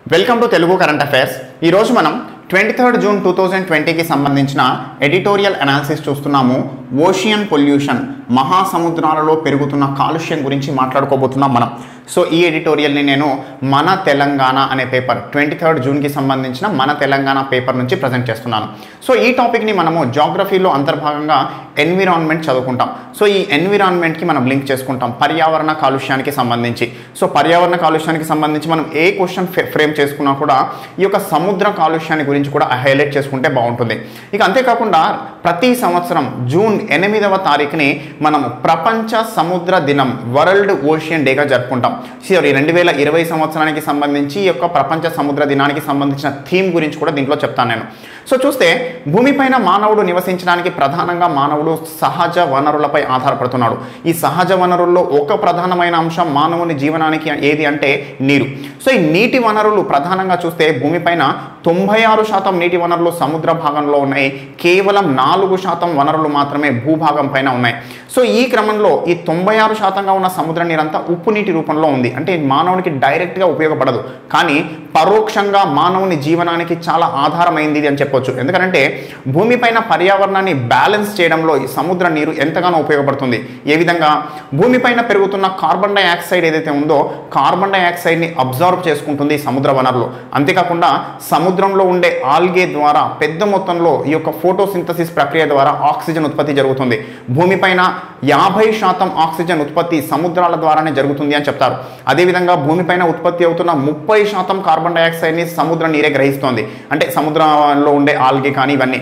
welcome to Telugu current affairs ఈరోజు మనం twenty third June two thousand ట్వంటీకి సంబంధించిన ఎడిటోరియల్ అనాలిసిస్ చూస్తున్నాము ఓషియన్ పొల్యూషన్ మహాసముద్రాలలో పెరుగుతున్న కాలుష్యం గురించి మాట్లాడుకోబోతున్నాం మనం సో ఈ ఎడిటోరియల్ని నేను మన తెలంగాణ అనే పేపర్ ట్వంటీ థర్డ్ జూన్కి సంబంధించిన మన తెలంగాణ పేపర్ నుంచి ప్రజెంట్ చేస్తున్నాను సో ఈ టాపిక్ని మనము జాగ్రఫీలో అంతర్భాగంగా ఎన్విరాన్మెంట్ చదువుకుంటాం సో ఈ ఎన్విరాన్మెంట్కి మనం లింక్ చేసుకుంటాం పర్యావరణ కాలుష్యానికి సంబంధించి సో పర్యావరణ కాలుష్యానికి సంబంధించి మనం ఏ క్వశ్చన్ ఫ్రేమ్ చేసుకున్నా కూడా ఈ యొక్క సముద్ర కాలుష్యాన్ని గురించి కూడా హైలైట్ చేసుకుంటే బాగుంటుంది ఇక అంతేకాకుండా ప్రతి సంవత్సరం జూన్ ఎనిమిదవ తారీఖుని మనం ప్రపంచ సముద్ర దినం వరల్డ్ ఓషియన్ డేగా జరుపుకుంటాం సారీ రెండు వేల ఇరవై సంవత్సరానికి సంబంధించి ఈ యొక్క ప్రపంచ సముద్ర దినానికి సంబంధించిన థీమ్ గురించి కూడా దీంట్లో చెప్తాను నేను సో చూస్తే భూమిపైన మానవుడు నివసించడానికి ప్రధానంగా మానవుడు సహజ వనరులపై ఆధారపడుతున్నాడు ఈ సహజ వనరుల్లో ఒక ప్రధానమైన అంశం మానవుని జీవనానికి ఏది అంటే నీరు సో ఈ నీటి వనరులు ప్రధానంగా చూస్తే భూమిపైన తొంభై ఆరు శాతం నీటి వనరులు సముద్ర భాగంలో ఉన్నాయి కేవలం నాలుగు శాతం వనరులు మాత్రమే భూభాగం పైన ఉన్నాయి సో ఈ క్రమంలో ఈ తొంభై ఆరు శాతంగా ఉన్న సముద్ర నీరంతా ఉప్పు నీటి రూపంలో ఉంది అంటే మానవునికి డైరెక్ట్గా ఉపయోగపడదు కానీ పరోక్షంగా మానవుని జీవనానికి చాలా ఆధారమైంది ఇది అని చెప్పొచ్చు ఎందుకంటే భూమిపైన పర్యావరణాన్ని బ్యాలెన్స్ చేయడంలో ఈ సముద్ర నీరు ఎంతగానో ఉపయోగపడుతుంది ఏ విధంగా భూమిపైన పెరుగుతున్న కార్బన్ డైఆక్సైడ్ ఏదైతే ఉందో కార్బన్ డైఆక్సైడ్ని అబ్జర్వ్ చేసుకుంటుంది ఈ సముద్ర వనరులు అంతేకాకుండా సముద్రంలో ఉండే ఆల్గే ద్వారా పెద్ద మొత్తంలో ఈ యొక్క ఫోటోసింథసిస్ ప్రక్రియ ద్వారా ఆక్సిజన్ ఉత్పత్తి జరుగుతుంది భూమిపైన యాభై శాతం ఆక్సిజన్ ఉత్పత్తి సముద్రాల ద్వారానే జరుగుతుంది అని చెప్తారు అదేవిధంగా భూమిపైన ఉత్పత్తి అవుతున్న ముప్పై శాతం కార్బన్ డైఆక్సైడ్ని సముద్ర నీరే గ్రహిస్తోంది అంటే సముద్రంలో ఉండే ఆల్గే కానీ ఇవన్నీ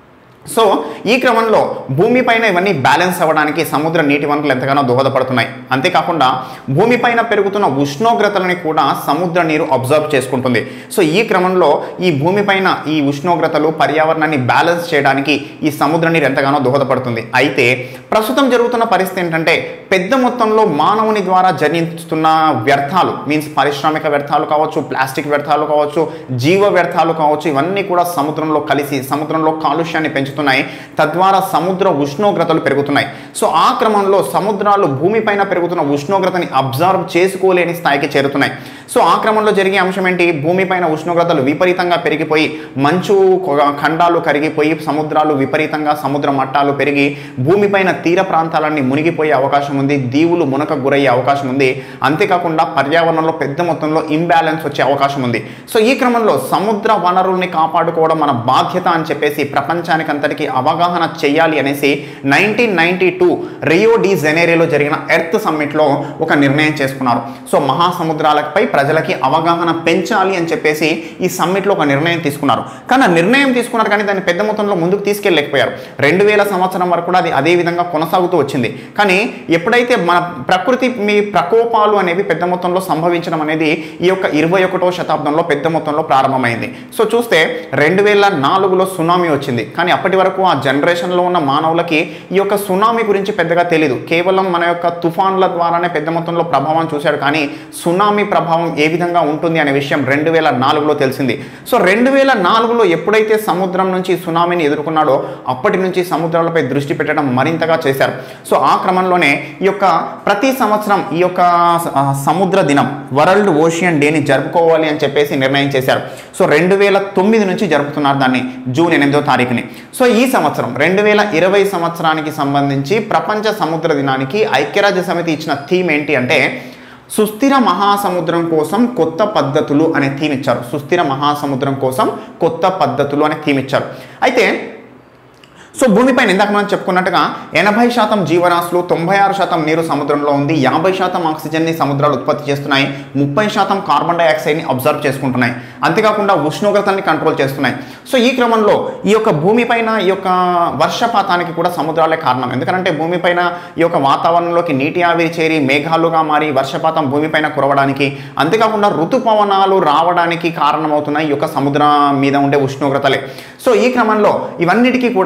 సో ఈ క్రమంలో భూమిపైన ఇవన్నీ బ్యాలెన్స్ అవ్వడానికి సముద్ర నీటి వనరులు ఎంతగానో దోహదపడుతున్నాయి అంతేకాకుండా భూమిపైన పెరుగుతున్న ఉష్ణోగ్రతలని కూడా సముద్ర నీరు అబ్జర్వ్ చేసుకుంటుంది సో ఈ క్రమంలో ఈ భూమిపైన ఈ ఉష్ణోగ్రతలు పర్యావరణాన్ని బ్యాలెన్స్ చేయడానికి ఈ సముద్ర నీరు ఎంతగానో దోహదపడుతుంది అయితే ప్రస్తుతం జరుగుతున్న పరిస్థితి ఏంటంటే పెద్ద మొత్తంలో మానవుని ద్వారా జనిస్తున్న వ్యర్థాలు మీన్స్ పారిశ్రామిక వ్యర్థాలు కావచ్చు ప్లాస్టిక్ వ్యర్థాలు కావచ్చు జీవ వ్యర్థాలు కావచ్చు ఇవన్నీ కూడా సముద్రంలో కలిసి సముద్రంలో కాలుష్యాన్ని పెంచుతున్నాయి తద్వారా సముద్ర ఉష్ణోగ్రతలు పెరుగుతున్నాయి సో ఆ క్రమంలో సముద్రాలు భూమిపైన పెరుగుతున్న ఉష్ణోగ్రతని అబ్జర్వ్ చేసుకోలేని స్థాయికి చేరుతున్నాయి సో ఆ క్రమంలో జరిగే అంశం ఏంటి భూమిపైన ఉష్ణోగ్రతలు విపరీతంగా పెరిగిపోయి మంచు కొ- ఖండాలు కరిగిపోయి సముద్రాలు విపరీతంగా సముద్ర మట్టాలు పెరిగి భూమిపైన తీర ప్రాంతాలన్నీ మునిగిపోయే అవకాశం ఉంది దీవులు మునక గురయ్యే అవకాశం ఉంది అంతేకాకుండా పర్యావరణంలో పెద్ద మొత్తంలో ఇంబ్యాలెన్స్ వచ్చే అవకాశం ఉంది సో ఈ క్రమంలో సముద్ర వనరుల్ని కాపాడుకోవడం మన బాధ్యత అని చెప్పేసి ప్రపంచానికి అంతటికీ అవగాహన చేయాలి అనేసి nineteen ninety two Rio de Janeiro జరిగిన ఎర్త్ సమ్మిట్లో ఒక నిర్ణయం చేసుకున్నారు సో మహాసముద్రాలపై ప్రజలకి అవగాహన పెంచాలి అని చెప్పేసి ఈ సమ్మిట్లో ఒక నిర్ణయం తీసుకున్నారు కానీ ఆ నిర్ణయం తీసుకున్నారు కానీ దాన్ని పెద్ద మొత్తంలో ముందుకు తీసుకెళ్ళలేకపోయారు రెండు వేల సంవత్సరం వరకు కూడా అది అదే విధంగా కొనసాగుతూ వచ్చింది కానీ ఎప్పుడైతే మన ప్రకృతి మీ ప్రకోపాలు అనేవి పెద్ద మొత్తంలో సంభవించడం అనేది ఈ యొక్క ఇరవై ఒకటో శతాబ్దంలో పెద్ద మొత్తంలో ప్రారంభమైంది సో చూస్తే రెండు వేల నాలుగులో సునామీ వచ్చింది కానీ అప్పటి వరకు ఆ జనరేషన్లో ఉన్న మానవులకి ఈ యొక్క సునామీ గురించి పెద్దగా తెలియదు కేవలం మన యొక్క తుఫాన్ల ద్వారానే పెద్ద మొత్తంలో ప్రభావం చూశాడు కానీ సునామీ ప్రభావం ఏ విధంగా ఉంటుంది అనే విషయం రెండు వేల నాలుగులో తెలిసింది సో రెండు వేల నాలుగులో ఎప్పుడైతే సముద్రం నుంచి సునామీని ఎదుర్కొన్నాడో అప్పటి నుంచి సముద్రాలపై దృష్టి పెట్టడం మరింతగా చేశారు సో ఆ క్రమంలోనే ఈ యొక్క ప్రతి సంవత్సరం ఈ యొక్క ఆ, సముద్ర దినం వరల్డ్ ఓషియన్ డేని జరుపుకోవాలి అని చెప్పేసి నిర్ణయం చేశారు సో రెండు వేల తొమ్మిది నుంచి జరుపుతున్నారు దాన్ని జూన్ ఎనిమిదో తారీఖుని సో ఈ సంవత్సరం రెండు వేల ఇరవై సంవత్సరానికి సంబంధించి ప్రపంచ సముద్ర దినానికి ఐక్యరాజ్య సమితి ఇచ్చిన థీమ్ ఏంటి అంటే సుస్థిర మహాసముద్రం కోసం కొత్త పద్ధతులు అనే థీమ్ ఇచ్చారు సుస్థిర మహాసముద్రం కోసం కొత్త పద్ధతులు అనే థీమ్ ఇచ్చారు అయితే సో భూమిపైన ఇందాక మనం చెప్పుకున్నట్టుగా ఎనభై శాతం జీవరాశులు తొంభై ఆరు శాతం నీరు సముద్రంలో ఉంది యాభై శాతం ఆక్సిజన్ని సముద్రాలు ఉత్పత్తి చేస్తున్నాయి ముప్పై శాతం కార్బన్ డైఆక్సైడ్ని అబ్జర్వ్ చేసుకుంటున్నాయి అంతేకాకుండా ఉష్ణోగ్రతల్ని కంట్రోల్ చేస్తున్నాయి సో ఈ క్రమంలో ఈ యొక్క భూమిపైన ఈ యొక్క వర్షపాతానికి కూడా సముద్రాలే కారణం ఎందుకంటే భూమిపైన ఈ యొక్క వాతావరణంలోకి నీటి ఆవిరి చేరి మేఘాలుగా మారి వర్షపాతం భూమిపైన కురవడానికి అంతేకాకుండా ఋతుపవనాలు రావడానికి కారణమవుతున్నాయి ఈ యొక్క సముద్రం మీద ఉండే ఉష్ణోగ్రతలే సో ఈ క్రమంలో ఇవన్నిటికీ కూడా మన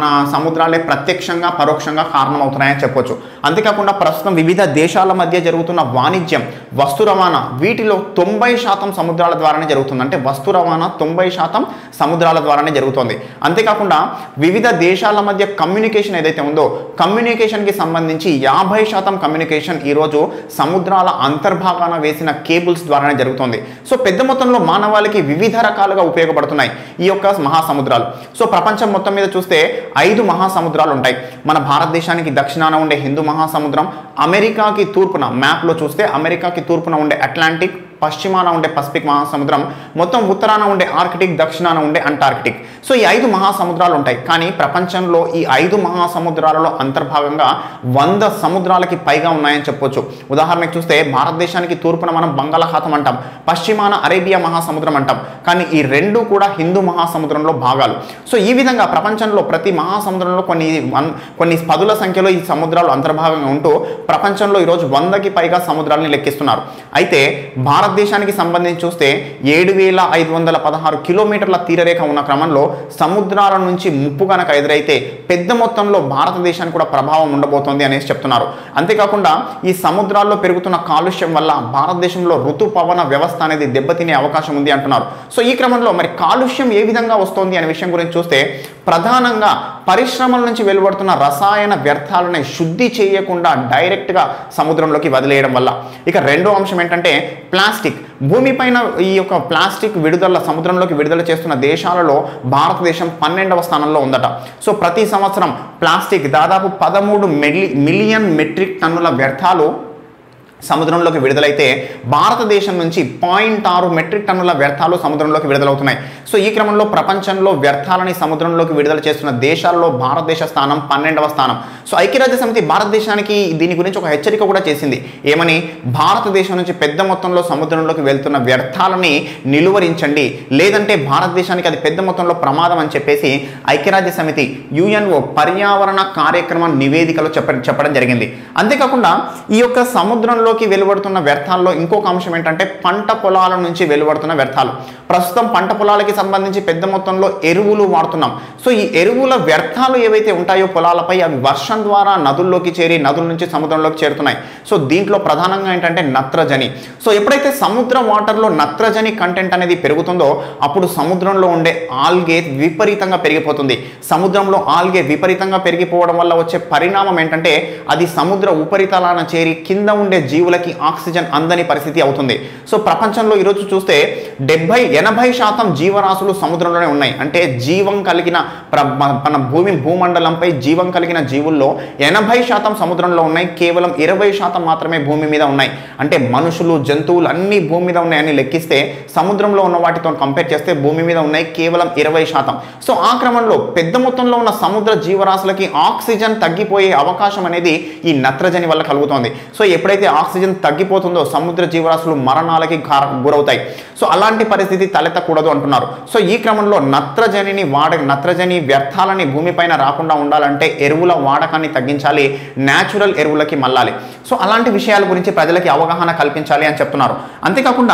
మన సముద్రాలే ప్రత్యక్షంగా పరోక్షంగా కారణమవుతున్నాయని చెప్పొచ్చు అంతేకాకుండా ప్రస్తుతం వివిధ దేశాల మధ్య జరుగుతున్న వాణిజ్యం వస్తు రవాణా వీటిలో తొంభై శాతం సముద్రాల ద్వారానే జరుగుతుంది అంటే వస్తు రవాణా తొంభై శాతం సముద్రాల ద్వారానే జరుగుతుంది అంతేకాకుండా వివిధ దేశాల మధ్య కమ్యూనికేషన్ ఏదైతే ఉందో కమ్యూనికేషన్కి సంబంధించి యాభై శాతం కమ్యూనికేషన్ ఈరోజు సముద్రాల అంతర్భాగాన వేసిన కేబుల్స్ ద్వారానే జరుగుతుంది సో పెద్ద మొత్తంలో మానవాళికి వివిధ రకాలుగా ఉపయోగపడుతున్నాయి ఈ యొక్క మహాసముద్రాలు సో ప్రపంచం మొత్తం మీద చూస్తే ఐదు మహాసముద్రాలు ఉంటాయి మన భారతదేశానికి దక్షిణాన ఉండే హిందూ మహాసముద్రం అమెరికాకి తూర్పున మ్యాప్లో చూస్తే అమెరికాకి తూర్పున ఉండే అట్లాంటిక్ పశ్చిమాన ఉండే పసిఫిక్ మహాసముద్రం మొత్తం ఉత్తరాన ఉండే ఆర్కిటిక్ దక్షిణాన ఉండే అంటార్కిటిక్ సో ఈ ఐదు మహాసముద్రాలు ఉంటాయి కానీ ప్రపంచంలో ఈ ఐదు మహాసముద్రాలలో అంతర్భాగంగా వంద సముద్రాలకి పైగా ఉన్నాయని చెప్పొచ్చు ఉదాహరణకు చూస్తే భారతదేశానికి తూర్పున మనం బంగాళాఖాతం అంటాం పశ్చిమాన అరేబియా మహాసముద్రం అంటాం కానీ ఈ రెండు కూడా హిందూ మహాసముద్రంలో భాగాలు సో ఈ విధంగా ప్రపంచంలో ప్రతి మహాసముద్రంలో కొన్ని వన్- కొన్ని పదుల సంఖ్యలో ఈ సముద్రాలు అంతర్భాగంగా ఉంటూ ప్రపంచంలో ఈరోజు వందకి పైగా సముద్రాలని లెక్కిస్తున్నారు అయితే భారతదేశానికి సంబంధించి చూస్తే ఏడు వేల ఐదు వందల పదహారు కిలోమీటర్ల తీరరేఖ ఉన్న క్రమంలో సముద్రాల నుంచి ముప్పు కనుక ఎదురైతే పెద్ద మొత్తంలో భారతదేశానికి కూడా ప్రభావం ఉండబోతోంది అనేసి చెప్తున్నారు అంతేకాకుండా ఈ సముద్రాల్లో పెరుగుతున్న కాలుష్యం వల్ల భారతదేశంలో ఋతుపవన వ్యవస్థ అనేది దెబ్బతినే అవకాశం ఉంది అంటున్నారు సో ఈ క్రమంలో మరి కాలుష్యం ఏ విధంగా వస్తోంది అనే విషయం గురించి చూస్తే ప్రధానంగా పరిశ్రమల నుంచి వెలువడుతున్న రసాయన వ్యర్థాలని శుద్ధి చేయకుండా డైరెక్ట్గా సముద్రంలోకి వదిలేయడం వల్ల ఇక రెండో అంశం ఏంటంటే ప్లాస్టిక్ భూమిపైన ఈ యొక్క ప్లాస్టిక్ విడుదల సముద్రంలోకి విడుదల చేస్తున్న దేశాలలో భారతదేశం పన్నెండవ స్థానంలో ఉందట సో ప్రతి సంవత్సరం ప్లాస్టిక్ దాదాపు పదమూడు మిలి మిలియన్ మెట్రిక్ టన్నుల వ్యర్థాలు సముద్రంలోకి విడుదలైతే భారతదేశం నుంచి పాయింట్ ఆరు మెట్రిక్ టన్నుల వ్యర్థాలు సముద్రంలోకి విడుదలవుతున్నాయి సో ఈ క్రమంలో ప్రపంచంలో వ్యర్థాలని సముద్రంలోకి విడుదల చేస్తున్న దేశాల్లో భారతదేశ స్థానం పన్నెండవ స్థానం సో ఐక్యరాజ్య సమితి భారతదేశానికి దీని గురించి ఒక హెచ్చరిక కూడా చేసింది ఏమని భారతదేశం నుంచి పెద్ద మొత్తంలో సముద్రంలోకి వెళ్తున్న వ్యర్థాలని నిలువరించండి లేదంటే భారతదేశానికి అది పెద్ద మొత్తంలో ప్రమాదం అని చెప్పేసి ఐక్యరాజ్య సమితి యుఎన్ఓ పర్యావరణ కార్యక్రమ నివేదికలో చెప్ప చెప్పడం జరిగింది అంతేకాకుండా ఈ యొక్క సముద్రంలోకి వెలువడుతున్న వ్యర్థాల్లో ఇంకొక అంశం ఏంటంటే పంట పొలాల నుంచి వెలువడుతున్న వ్యర్థాలు ప్రస్తుతం పంట పొలాలకి సంబంధించి పెద్ద మొత్తంలో ఎరువులు వాడుతున్నాం సో ఈ ఎరువుల వ్యర్థాలు ఏవైతే ఉంటాయో పొలాలపై అవి వర్షం ద్వారా నదుల్లోకి చేరి నదుల నుంచి సముద్రంలోకి చేరుతున్నాయి సో దీంట్లో ప్రధానంగా ఏంటంటే నత్రజని సో ఎప్పుడైతే సముద్ర వాటర్లో నత్రజని కంటెంట్ అనేది పెరుగుతుందో అప్పుడు సముద్రంలో ఉండే ఆల్గే విపరీతంగా పెరిగిపోతుంది సముద్రంలో ఆల్గే విపరీతంగా పెరిగిపోవడం వల్ల వచ్చే పరిణామం ఏంటంటే అది సముద్ర ఉపరితలాన చేరి కింద ఉండే జీవులకి ఆక్సిజన్ అందని పరిస్థితి అవుతుంది సో ప్రపంచంలో ఈరోజు చూస్తే డెబ్బై ఎనభై శాతం జీవరాశులు సముద్రంలోనే ఉన్నాయి అంటే జీవం కలిగిన ప్ర- మన- మన భూమి భూమండలంపై జీవం కలిగిన జీవుల్లో ఎనభై శాతం సముద్రంలో ఉన్నాయి కేవలం ఇరవై శాతం మాత్రమే భూమి మీద ఉన్నాయి అంటే మనుషులు జంతువులు అన్ని భూమి మీద ఉన్నాయని లెక్కిస్తే సముద్రంలో ఉన్న వాటితో కంపేర్ చేస్తే భూమి మీద ఉన్నాయి కేవలం ఇరవై శాతం సో ఆ క్రమంలో పెద్ద మొత్తంలో ఉన్న సముద్ర జీవరాశులకి ఆక్సిజన్ తగ్గిపోయే అవకాశం అనేది ఈ నత్రజని వల్ల కలుగుతోంది సో ఎప్పుడైతే ఆక్సిజన్ తగ్గిపోతుందో సముద్ర జీవరాశులు మరణాలకి కార- గురవుతాయి సో అలాంటి పరిస్థితి తలెత్తకూడదు అంటున్నారు సో ఈ క్రమంలో నత్రజనిని వాడ నత్రజని వ్యర్థాలని భూమిపైన రాకుండా ఉండాలంటే ఎరువుల వాడకాన్ని తగ్గించాలి న్యాచురల్ ఎరువులకి మళ్ళాలి సో అలాంటి విషయాల గురించి ప్రజలకి అవగాహన కల్పించాలి అని చెప్తున్నారు అంతేకాకుండా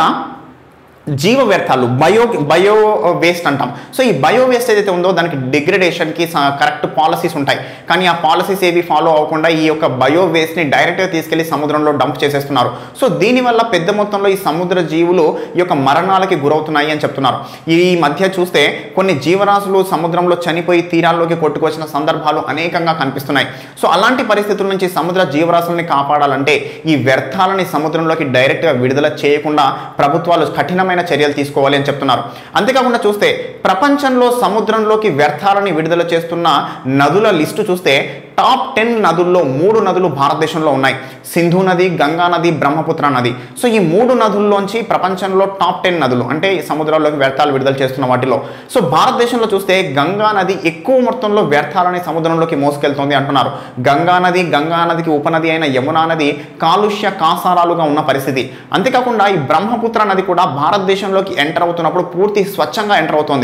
జీవ వ్యర్థాలు బయో బయో వేస్ట్ అంటాం సో ఈ బయో వేస్ట్ ఏదైతే ఉందో దానికి డిగ్రేడేషన్కి కరెక్ట్ పాలసీస్ ఉంటాయి కానీ ఆ పాలసీస్ ఏవి ఫాలో అవ్వకుండా ఈ యొక్క బయో వేస్ట్ని డైరెక్ట్గా తీసుకెళ్లి సముద్రంలో డంప్ చేసేస్తున్నారు సో దీనివల్ల పెద్ద మొత్తంలో ఈ సముద్ర జీవులు ఈ యొక్క మరణాలకి గురవుతున్నాయి అని చెప్తున్నారు ఈ మధ్య చూస్తే కొన్ని జీవరాశులు సముద్రంలో చనిపోయి తీరాల్లోకి కొట్టుకొచ్చిన సందర్భాలు అనేకంగా కనిపిస్తున్నాయి సో అలాంటి పరిస్థితుల నుంచి సముద్ర జీవరాశుల్ని కాపాడాలంటే ఈ వ్యర్థాలని సముద్రంలోకి డైరెక్ట్గా విడుదల చేయకుండా ప్రభుత్వాలు కఠినమైన చర్యలు తీసుకోవాలి అని చెప్తున్నారు అంతేకాకుండా చూస్తే ప్రపంచంలో సముద్రంలోకి వ్యర్థాలని విడుదల చేస్తున్న నదుల లిస్టు చూస్తే టాప్ టెన్ నదుల్లో మూడు నదులు భారతదేశంలో ఉన్నాయి సింధు నది గంగా నది బ్రహ్మపుత్ర నది సో ఈ మూడు నదుల్లోంచి ప్రపంచంలో టాప్ టెన్ నదులు అంటే ఈ సముద్రాల్లోకి వ్యర్థాలు విడుదల చేస్తున్న వాటిలో సో భారతదేశంలో చూస్తే గంగా నది ఎక్కువ మొత్తంలో వ్యర్థాలని సముద్రంలోకి మోసుకెళ్తోంది అంటున్నారు గంగా నది గంగా నదికి ఉపనది అయిన యమునా నది కాలుష్య కాసారాలుగా ఉన్న పరిస్థితి అంతేకాకుండా ఈ బ్రహ్మపుత్ర నది కూడా భారతదేశంలోకి ఎంటర్ అవుతున్నప్పుడు పూర్తి స్వచ్ఛంగా ఎంటర్ అవుతోంది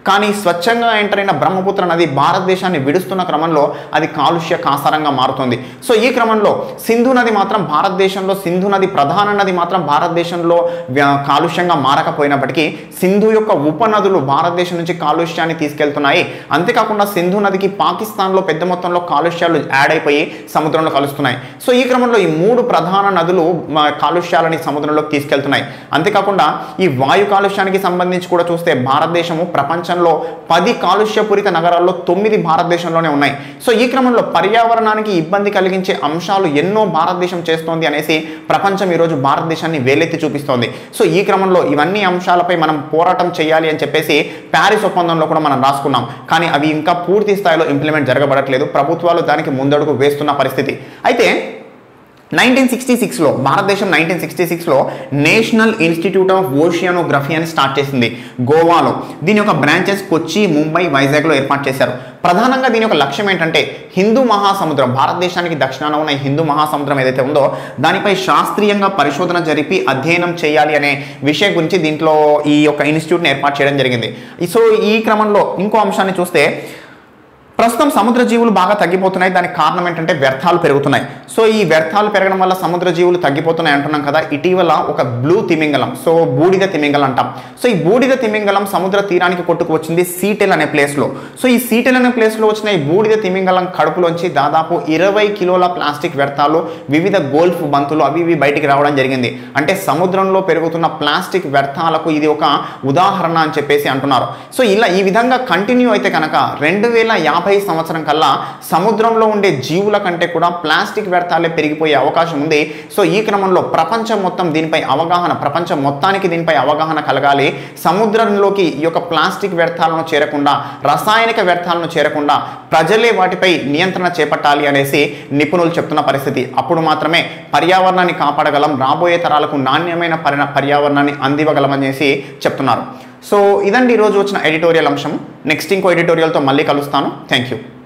కానీ స్వచ్ఛంగా ఎంటర్ అయిన బ్రహ్మపుత్ర నది భారతదేశాన్ని విడుస్తున్న క్రమంలో అది కాలుష్య కాసారంగా మారుతుంది సో ఈ క్రమంలో సింధు నది మాత్రం భారతదేశంలో సింధు నది ప్రధాన నది మాత్రం భారతదేశంలో వ్య- కాలుష్యంగా మారకపోయినప్పటికీ సింధు యొక్క ఉపనదులు భారతదేశం నుంచి కాలుష్యాన్ని తీసుకెళ్తున్నాయి అంతేకాకుండా సింధు నదికి పాకిస్తాన్లో పెద్ద మొత్తంలో కాలుష్యాలు యాడ్ అయిపోయి సముద్రంలో కలుస్తున్నాయి సో ఈ క్రమంలో ఈ మూడు ప్రధాన నదులు మ, కాలుష్యాలని సముద్రంలోకి తీసుకెళ్తున్నాయి అంతేకాకుండా ఈ వాయు కాలుష్యానికి సంబంధించి కూడా చూస్తే భారతదేశము ప్రపంచంలో పది కాలుష్యపూరిత నగరాల్లో తొమ్మిది భారతదేశంలోనే ఉన్నాయి సో ఈ క్రమంలో పర్యావరణానికి ఇబ్బంది కలిగించే అంశాలు ఎన్నో భారతదేశం చేస్తోంది అనేసి ప్రపంచం ఈరోజు భారతదేశాన్ని వేలెత్తి చూపిస్తోంది సో ఈ క్రమంలో ఇవన్నీ అంశాలపై మనం పోరాటం చేయాలి అని చెప్పేసి ప్యారిస్ ఒప్పందంలో కూడా మనం రాసుకున్నాం కానీ అవి ఇంకా పూర్తి స్థాయిలో ఇంప్లిమెంట్ జరగబడట్లేదు ప్రభుత్వాలు దానికి ముందడుగు వేస్తున్న పరిస్థితి అయితే నైన్టీన్ సిక్స్టీ సిక్స్లో భారతదేశం నైన్టీన్ సిక్స్టీ సిక్స్లో నేషనల్ ఇన్స్టిట్యూట్ ఆఫ్ ఓషియానోగ్రఫీ అని స్టార్ట్ చేసింది గోవాలో దీని యొక్క బ్రాంచెస్ కొచ్చి ముంబై వైజాగ్లో ఏర్పాటు చేశారు ప్రధానంగా దీని యొక్క లక్ష్యం ఏంటంటే హిందూ మహాసముద్రం భారతదేశానికి దక్షిణాన ఉన్న ఈ హిందూ మహాసముద్రం ఏదైతే ఉందో దానిపై శాస్త్రీయంగా పరిశోధన జరిపి అధ్యయనం చేయాలి అనే విషయం గురించి దీంట్లో ఈ యొక్క ఇన్స్టిట్యూట్ని ఏర్పాటు చేయడం జరిగింది సో ఈ క్రమంలో ఇంకో అంశాన్ని చూస్తే ప్రస్తుతం సముద్ర జీవులు బాగా తగ్గిపోతున్నాయి దానికి కారణం ఏంటంటే వ్యర్థాలు పెరుగుతున్నాయి సో ఈ వ్యర్థాలు పెరగడం వల్ల సముద్ర జీవులు తగ్గిపోతున్నాయి అంటున్నాం కదా ఇటీవల ఒక బ్లూ తిమింగలం సో బూడిద తిమింగలం అంటాం సో ఈ బూడిద తిమింగలం సముద్ర తీరానికి కొట్టుకు వచ్చింది సీటెల్ అనే ప్లేస్లో సో ఈ సీటెల్ అనే ప్లేస్లో వచ్చిన ఈ బూడిద తిమింగలం కడుపులోంచి దాదాపు ఇరవై కిలోల ప్లాస్టిక్ వ్యర్థాలు వివిధ గోల్ఫ్ బంతులు అవి ఇవి బయటికి రావడం జరిగింది అంటే సముద్రంలో పెరుగుతున్న ప్లాస్టిక్ వ్యర్థాలకు ఇది ఒక ఉదాహరణ అని చెప్పేసి అంటున్నారు సో ఇలా ఈ విధంగా కంటిన్యూ అయితే కనుక రెండు వేల యాభై సంవత్సరం కల్లా సముద్రంలో ఉండే జీవుల కంటే కూడా ప్లాస్టిక్ వ్యర్థాలే పెరిగిపోయే అవకాశం ఉంది సో ఈ క్రమంలో ప్రపంచం మొత్తం దీనిపై అవగాహన ప్రపంచం మొత్తానికి దీనిపై అవగాహన కలగాలి సముద్రంలోకి ఈ యొక్క ప్లాస్టిక్ వ్యర్థాలను చేరకుండా రసాయనిక వ్యర్థాలను చేరకుండా ప్రజలే వాటిపై నియంత్రణ చేపట్టాలి అనేసి నిపుణులు చెప్తున్న పరిస్థితి అప్పుడు మాత్రమే పర్యావరణాన్ని కాపాడగలం రాబోయే తరాలకు నాణ్యమైన పరి పర్యావరణాన్ని అందివ్వగలమనేసి చెప్తున్నారు సో ఇదండి ఈరోజు వచ్చిన ఎడిటోరియల్ అంశం నెక్స్ట్ ఇంకో ఎడిటోరియల్తో మళ్ళీ కలుస్తాను థ్యాంక్ యూ